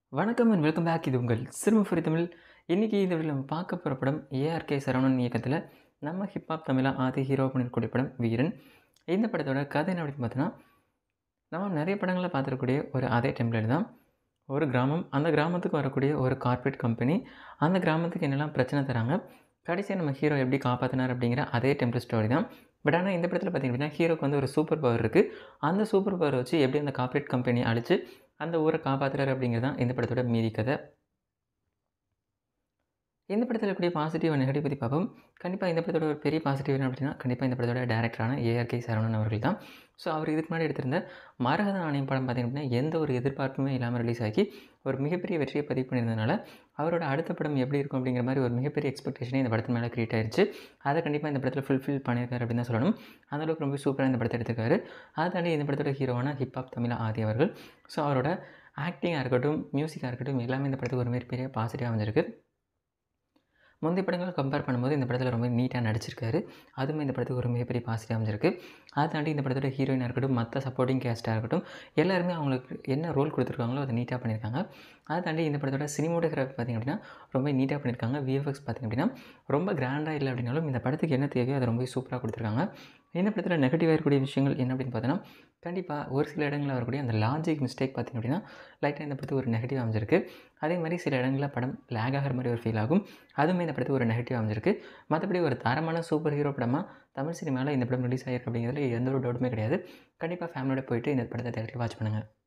வணக்கம் and welcome back இது உங்கள் சிறும ஃப்ரீ தமிழ் இன்றைக்கி இந்த வீடியோவில் நம்ம பார்க்க போகிற படம் ஏஆர்கே சரவணன் இயக்கத்தில் நம்ம ஹிப்ஹாப் தமிழா ஆதி ஹீரோ பண்ணிருக்கக்கூடிய படம் வீரன் இந்த படத்தோட கதை என்ன அப்படின்னு பார்த்தோன்னா நம்ம நிறைய படங்களில் பார்த்துருக்கக்கூடிய ஒரு அதே டெம்ப்ளேட் தான் ஒரு கிராமம் அந்த கிராமத்துக்கு வரக்கூடிய ஒரு கார்ப்பரேட் கம்பெனி அந்த கிராமத்துக்கு என்னெல்லாம் பிரச்சனை தராங்க கடைசியாக நம்ம ஹீரோ எப்படி காப்பாற்றினார் அப்படிங்கிற அதே டெம்ப்ளேட் ஸ்டோரி தான் பட் ஆனால் இந்த படத்தில் பார்த்திங்க அப்படின்னா ஹீரோக்கு வந்து ஒரு சூப்பர் பவர் இருக்குது அந்த சூப்பர் பவர் வச்சு எப்படி அந்த கார்ப்பரேட் கம்பெனி அழித்து அந்த ஊரை காப்பாற்றுறாரு அப்படிங்கிறது தான் இந்த படத்தோட மீதி கதை இந்த படத்தில் இருக்கக்கூடிய பாசிட்டிவ் நெகட்டிவ் பற்றி பார்ப்போம் கண்டிப்பாக இந்த படத்தோட ஒரு பெரிய பாசிட்டிவ் என்ன அப்படின்னா கண்டிப்பாக இந்த படத்தோட டேரக்டரான ஏஆர்கே சரவணன் அவர்கள் தான் ஸோ அவர் இதுக்கு முன்னாடி எடுத்திருந்த மரகத நாணயம் படம் பார்த்திங்க அப்படின்னா எந்த ஒரு எதிர்பார்ப்புமே இல்லாமல் ரிலீஸ் ஆகி ஒரு மிகப்பெரிய வெற்றியை பதிவு பண்ணியிருந்தனால அவரோட அடுத்த படம் எப்படி இருக்கும் அப்படிங்கிற மாதிரி ஒரு மிகப்பெரிய எக்ஸ்பெக்டேஷனே இந்த படத்து மேலே க்ரியேட் ஆயிடுச்சு அதை கண்டிப்பாக இந்த படத்தில் ஃபுல்ஃபில் பண்ணியிருக்காரு அப்படின்னு தான் சொல்லணும் அந்தளவுக்கு ரொம்ப சூப்பராக இந்த படத்தை எடுத்திருக்காரு அதை தாண்டி இந்த படத்தோட ஹீரோவான ஹிப்ஹாப் தமிழா ஆதி அவர்கள் ஸோ அவரோட ஆக்டிங்காக இருக்கட்டும் மியூசிக்காக இருக்கட்டும் எல்லாமே இந்த படத்துக்கு ஒரு மிகப்பெரிய பாசிட்டிவாக அமைஞ்சிருக்கு முந்தைய படங்களை கம்பேர் பண்ணும்போது இந்த படத்தில் ரொம்ப நீட்டாக நடிச்சிருக்காரு அதுவுமே இந்த படத்துக்கு ஒரு மிகப்பெரிய பாசிட்டிவ் அமைஞ்சிருக்கு அதை தாண்டி இந்த படத்தோட ஹீரோயினாக இருக்கட்டும் மற்ற சப்போர்ட்டிங் கேஸ்ட்டாக இருக்கட்டும் எல்லாருமே அவங்களுக்கு என்ன ரோல் கொடுத்துருக்காங்களோ அதை நீட்டாக பண்ணியிருக்காங்க அதை தாண்டி இந்த படத்தோட சினிமோட்டோகிராஃபி பார்த்திங்க அப்படின்னா ரொம்ப நீட்டாக பண்ணியிருக்காங்க விஎஃப்எக்ஸ் பார்த்திங்க அப்படின்னா ரொம்ப கிராண்டாக இல்லை அப்படின்னாலும் இந்த படத்துக்கு என்ன தேவையோ அதை ரொம்ப சூப்பராக கொடுத்துருக்காங்க இந்த படத்தில் நெகட்டிவாக இருக்கக்கூடிய விஷயங்கள் என்ன அப்படின்னு பார்த்தோன்னா கண்டிப்பாக ஒரு சில இடங்களில் வரக்கூடிய அந்த லாஜிக் மிஸ்டேக் பார்த்திங்க அப்படின்னா லைட்டாக இந்த படத்துக்கு ஒரு நெகட்டிவ் அமைஞ்சிருக்கு அதே மாதிரி சில இடங்களில் படம் லேக் ஆகிற மாதிரி ஒரு ஃபீல் ஆகும் அதுவுமே இந்த படத்துக்கு ஒரு நெகட்டிவ் அமைஞ்சிருக்கு மற்றபடி ஒரு தரமான சூப்பர் ஹீரோ படமாக தமிழ் சினிமாவில் இந்த படம் ரிலீஸ் ஆகிருக்கு அப்படிங்கிறதுல எந்த ஒரு டவுட்டுமே கிடையாது கண்டிப்பாக ஃபேமிலியோட போயிட்டு இந்த படத்தை தேட்டரில் வாட்ச் பண்ணுங்கள்